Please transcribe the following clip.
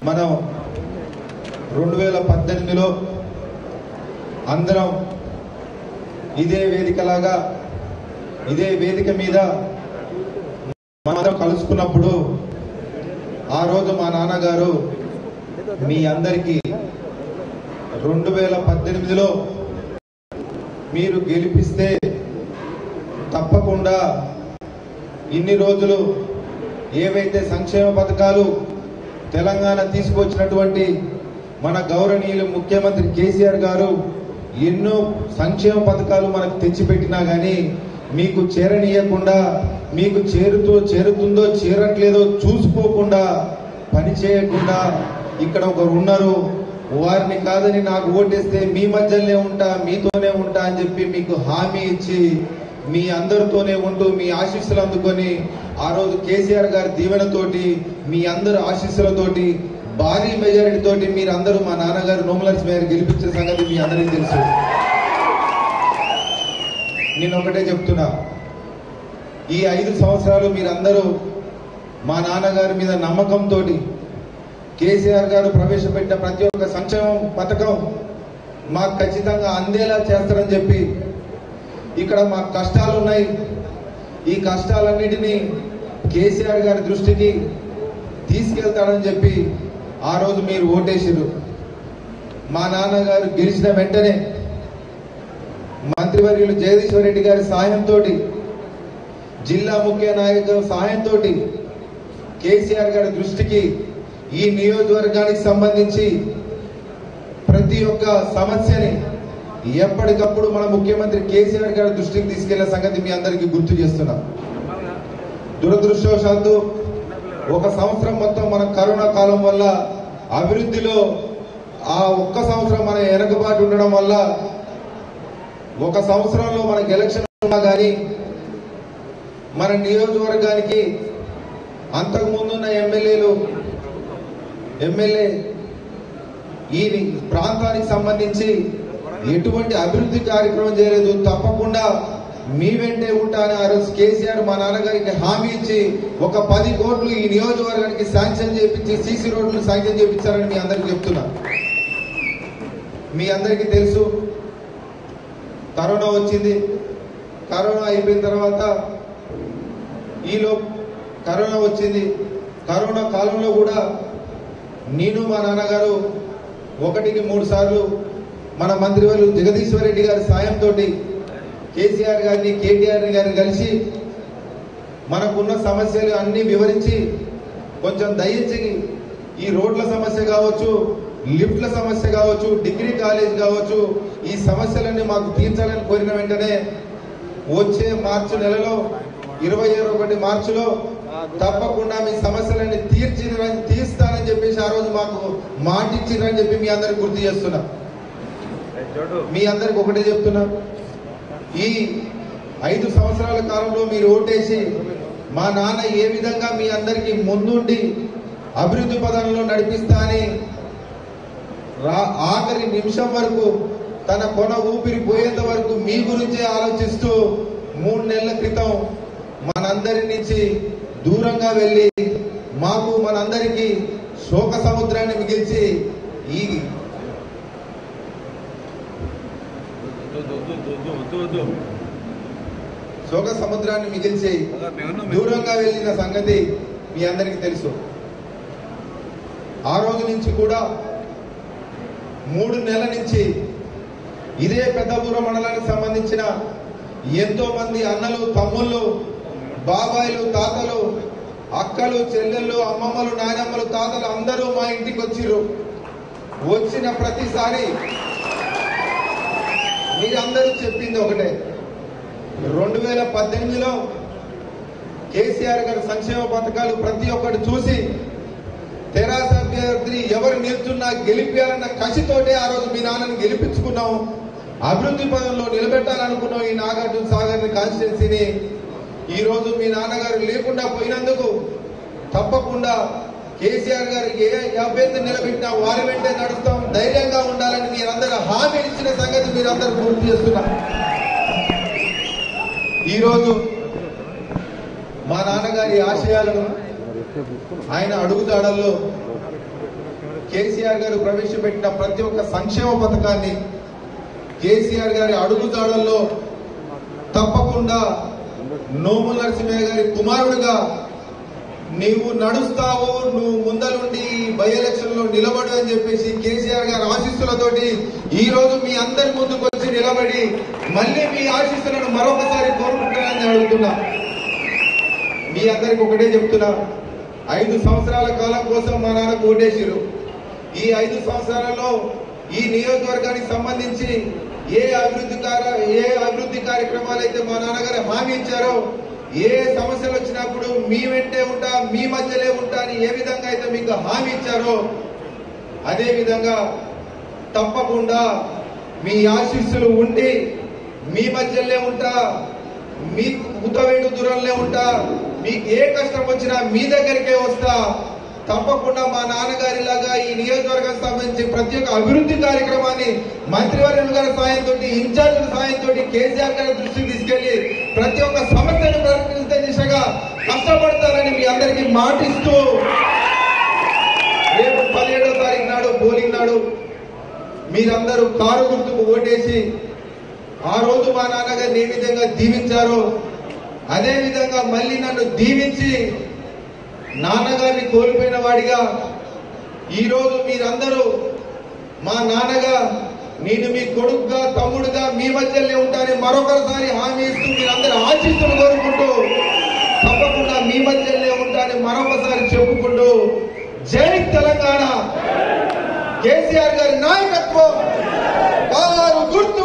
మనం రెండు వేల పద్దెనిమిదిలో అందరం ఇదే వేదికలాగా ఇదే వేదిక మీద మనం కలుసుకున్నప్పుడు ఆ రోజు మా నాన్నగారు మీ అందరికీ రెండు వేల పద్దెనిమిదిలో మీరు గెలిపిస్తే తప్పకుండా ఇన్ని రోజులు ఏవైతే సంక్షేమ పథకాలు తెలంగాణ తీసుకొచ్చినటువంటి మన గౌరవనీయులు ముఖ్యమంత్రి కేసీఆర్ గారు ఎన్నో సంక్షేమ పథకాలు మనకు తెచ్చిపెట్టినా గానీ మీకు చేరనీయకుండా మీకు చేరుతూ చేరుతుందో చేరట్లేదో చూసుకోకుండా పని చేయకుండా ఇక్కడ ఒకరు ఉన్నారు వారిని కాదని నాకు ఓటేస్తే మీ మధ్యలోనే ఉంటా మీతోనే ఉంటా అని చెప్పి మీకు హామీ ఇచ్చి మీ అందరితోనే ఉంటూ మీ ఆశీస్సులు అందుకొని ఆ రోజు కేసీఆర్ గారి దీవెనతోటి మీ అందరు ఆశీస్సులతోటి భారీ మెజారిటీ తోటి మీరు అందరూ మా నాన్నగారు నోములర్స్ మేయర్ గెలిపించిన సంగతి మీ అందరికీ తెలుసు నేను ఒకటే చెప్తున్నా ఈ ఐదు సంవత్సరాలు మీరందరూ మా నాన్నగారి మీద నమ్మకంతో కేసీఆర్ గారు ప్రవేశపెట్టిన ప్రతి ఒక్క సంక్షేమ పథకం మాకు ఖచ్చితంగా అందేలా చేస్తారని చెప్పి ఇక్కడ మాకు కష్టాలు ఉన్నాయి ఈ కష్టాలన్నిటినీ కేసీఆర్ గారి దృష్టికి తీసుకెళ్తాడని చెప్పి ఆ రోజు మీరు ఓటేసిరు మా నాన్నగారు గెలిచిన వెంటనే మంత్రివర్యులు జగదీశ్వర్ రెడ్డి గారి సహాయంతో జిల్లా ముఖ్య నాయకుల సహాయంతో కేసీఆర్ గారి దృష్టికి ఈ నియోజకవర్గానికి సంబంధించి ప్రతి ఒక్క సమస్యని ఎప్పటికప్పుడు మన ముఖ్యమంత్రి కేసీఆర్ గారి దృష్టికి తీసుకెళ్లే సంగతి మీ అందరికీ గుర్తు చేస్తున్నాం దురదృష్టవశాత్తు ఒక సంవత్సరం మొత్తం మన కరోనా కాలం వల్ల అభివృద్ధిలో ఆ ఒక్క సంవత్సరం మన వెనకబాటు ఉండడం వల్ల ఒక సంవత్సరంలో మనకి ఎలక్షన్ ఉన్నా కానీ మన నియోజకవర్గానికి అంతకు ముందున్న ఎమ్మెల్యేలు ఎమ్మెల్యే ఈ ప్రాంతానికి సంబంధించి ఎటువంటి అభివృద్ధి కార్యక్రమం చేయలేదు తప్పకుండా మీ వెంటే ఉంటానని ఆ రోజు కేసీఆర్ మా నాన్నగారికి హామీ ఇచ్చి ఒక పది కోట్లు ఈ నియోజకవర్గానికి శాంక్షన్ చేపించి సీసీ రోడ్లు శాంక్షన్ చేపించారని మీ అందరికి చెప్తున్నా మీ అందరికీ తెలుసు కరోనా వచ్చింది కరోనా అయిపోయిన తర్వాత ఈలో కరోనా వచ్చింది కరోనా కాలంలో కూడా నేను మా నాన్నగారు ఒకటికి మూడు సార్లు మన మంత్రివర్యులు జగదీశ్వర్ రెడ్డి గారి సాయంతో కేసీఆర్ గారిని కేటీఆర్ గారిని కలిసి మనకున్న సమస్యలు అన్ని వివరించి కొంచెం దయించి ఈ రోడ్ల సమస్య కావచ్చు లిఫ్ట్ల సమస్య కావచ్చు డిగ్రీ కాలేజ్ కావచ్చు ఈ సమస్యలన్నీ మాకు తీర్చాలని కోరిన వెంటనే వచ్చే మార్చి నెలలో ఇరవై ఒకటి మార్చిలో తప్పకుండా మీ సమస్యలన్నీ తీర్చిరని తీస్తానని చెప్పేసి ఆ రోజు మాకు మాట ఇచ్చిరని చెప్పి మీ అందరికి గుర్తు చేస్తున్నా మీ అందరికి ఒకటే చెప్తున్నా ఈ ఐదు సంవత్సరాల కాలంలో మీరు ఓటేసి మా నాన్న ఏ విధంగా మీ అందరికి ముందుండి అభివృద్ధి పదంలో నడిపిస్తా అని రా ఆఖరి నిమిషం వరకు తన కొన ఊపిరి పోయేంత వరకు మీ గురించే ఆలోచిస్తూ మూడు నెలల క్రితం మనందరి నుంచి దూరంగా వెళ్ళి మాకు మనందరికీ శోక సముద్రాన్ని మిగిల్చి ఈ శోక సముద్రాన్ని మిగిల్చి దూరంగా వెళ్ళిన సంగతి మీ అందరికీ తెలుసు ఆ రోజు నుంచి కూడా మూడు నెలల నుంచి ఇదే పెద్దపూర మండలానికి సంబంధించిన ఎంతో మంది అన్నలు తమ్ముళ్ళు బాబాయిలు తాతలు అక్కలు చెల్లెళ్ళు అమ్మమ్మలు నాయనమ్మలు తాతలు అందరూ మా ఇంటికి వచ్చిర్రు వచ్చిన ప్రతిసారి మీరందరూ చెప్పింది ఒకటే రెండు వేల పద్దెనిమిదిలో కేసీఆర్ గారి సంక్షేమ పథకాలు ప్రతి ఒక్కటి చూసి తెరాస అభ్యర్థి ఎవరు నిల్చున్నా గెలిపించాలన్న కసితోటే ఆ రోజు మీ నాన్నని గెలిపించుకున్నాం అభివృద్ధి పదంలో నిలబెట్టాలనుకున్నాం ఈ నాగార్జున సాగర్ కాన్స్టిట్యున్సీని ఈ రోజు మీ నాన్నగారు లేకుండా పోయినందుకు తప్పకుండా కేసీఆర్ గారు ఏ అభ్యర్థి నిలబెట్టినా వారి వెంటే నడుస్తాం ధైర్యంగా ఉండాలని మీరందరూ హామీ ఇచ్చిన సంగతి మీరందరూ గుర్తు చేస్తున్నారు ఈ రోజు మా నాన్నగారి ఆశయాలను ఆయన అడుగుతాడల్లో కేసీఆర్ గారు ప్రవేశపెట్టిన ప్రతి ఒక్క సంక్షేమ పథకాన్ని కేసీఆర్ గారి అడుగుజాడల్లో తప్పకుండా నోముల నరసింహయ్య గారి కుమారుడుగా నీవు నడుస్తావు నువ్వు ముందలుండి బై ఎలక్షన్ లో నిలబడు అని చెప్పేసి కేసీఆర్ గారి ఆశీస్సులతోటి ఈ రోజు మీ అందరి ముందుకు వచ్చి నిలబడి మళ్ళీ మీ ఆశీస్సులను మరొకసారి కోరుకుంటున్నానని అడుగుతున్నా మీ అందరికి ఒకటే చెప్తున్నా ఐదు సంవత్సరాల కాలం కోసం మా నాన్న ఓటేసిరు ఈ ఐదు సంవత్సరాలలో ఈ నియోజకవర్గానికి సంబంధించి ఏ అభివృద్ధి కార్య ఏ అభివృద్ధి కార్యక్రమాలు అయితే మా నాన్నగారు హామీ ఇచ్చారో ఏ సమస్యలు వచ్చినప్పుడు మీ వెంటే ఉంటా మీ మధ్యలే ఉంటా అని ఏ విధంగా అయితే మీకు హామీ ఇచ్చారో అదే విధంగా తప్పకుండా మీ ఆశీస్సులు ఉండి మీ మధ్యలో ఉంటా మీ ఉతవేడు దూరంలో ఉంటా మీకు ఏ కష్టం వచ్చినా మీ దగ్గరికే వస్తా తప్పకుండా మా నాన్నగారి లాగా ఈ నియోజకవర్గం సంబంధించి ప్రతి ఒక్క అభివృద్ధి కార్యక్రమాన్ని మంత్రివర్యుల గారి సాయంతో ఇన్ఛార్జీల సాయంతో కేసీఆర్ గారి దృష్టికి తీసుకెళ్లి ప్రతి ఒక్క సమస్యను పరిష్కరించే దిశగా కష్టపడతారని మీ అందరికీ మాటిస్తూ రేపు పదిహేడో తారీఖు నాడు పోలింగ్ నాడు మీరందరూ కారు గుర్తుకు ఓటేసి ఆ రోజు మా నాన్నగారిని ఏ విధంగా దీవించారో అదే విధంగా మళ్ళీ నన్ను దీవించి నాన్నగారిని కోల్పోయిన వాడిగా ఈ రోజు మీరందరూ మా నాన్నగా నేను మీ కొడుకుగా తమ్ముడుగా మీ మధ్యలో ఉంటానని మరొకసారి హామీ ఇస్తూ మీరందరూ ఆశిస్తులు కోరుకుంటూ తప్పకుండా మీ మధ్యలో ఉంటానని మరొకసారి చెప్పుకుంటూ జై తెలంగాణ కేసీఆర్ గారి నాయకత్వం కారు గుర్తు